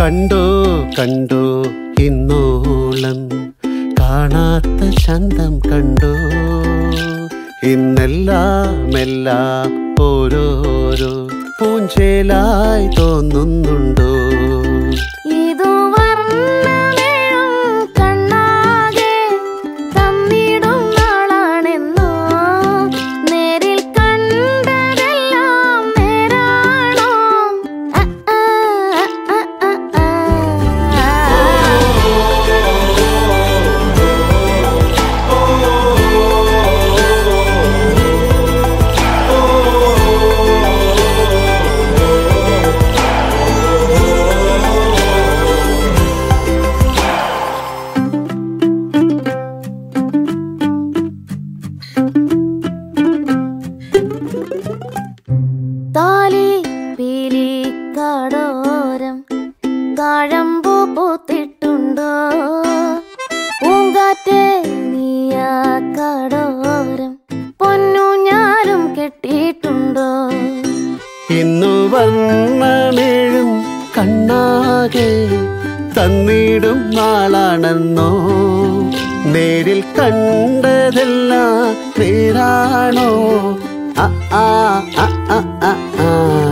കണ്ടോ കണ്ടോ ഇന്നോളം കാണാത്ത ചന്തം കണ്ടോ ഇന്നെല്ലാം എല്ലാം ഓരോരോ പൂഞ്ചേലായി തോന്നുന്നുണ്ടോ ഇതു വർണ്ണമേഴും കണ്ണാകെ തന്നിടും നാളാണെന്നോ നേരിൽ കണ്ടതെല്ലാം നേരാണോ അ, ആ, അ, അ, അ, ആ. താലി പീലി കടോരം താഴമ്പൂ പൂത്തിട്ടുണ്ടോ പൂങ്കാറ്റേ നീയാ കടോരം പൊന്നു ഞാനും കെട്ടിയിട്ടുണ്ടോ ഇന്നു വർണ്ണമേഴും കണ്ണാകെ തന്നിടും നാളാണെന്നോ നേരിൽ കണ്ടതെല്ലാം നേരാണോ അ ആ അ അ അ ആ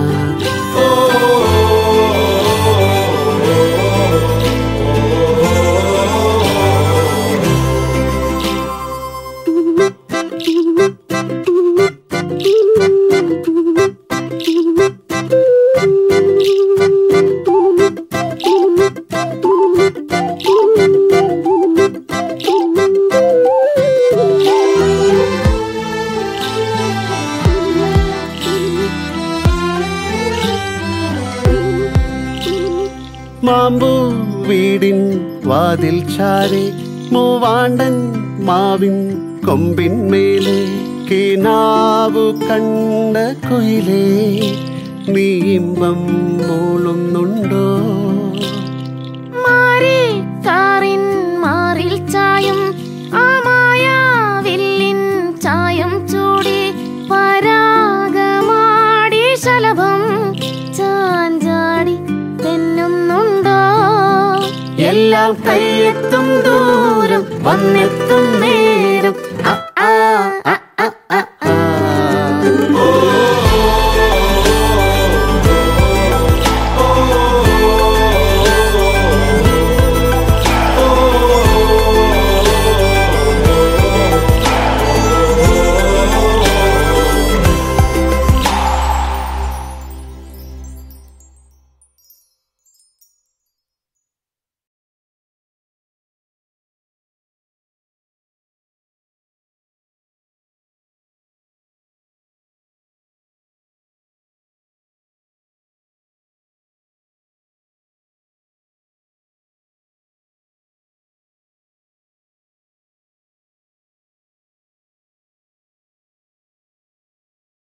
മാമ്പൂ വീടിൻ വാതിൽ ചാരെ മൂവാണ്ടൻ മാവിൻ കൊമ്പിന്മേലെ കിനാവു കണ്ട കുയിലേ നീ ഇമ്പം മൂളുന്നുണ്ടോ മാറി കാറിൻ മാറിൽ ചായും ആ മായാവില്ലിൻ ചായം ചൂടി പരാഗമാടി ശലഭം ചാഞ്ചാടി തെന്നുന്നുണ്ടോ എല്ലാം കയ്യെത്തും ദൂരം വന്നെത്തും നേരം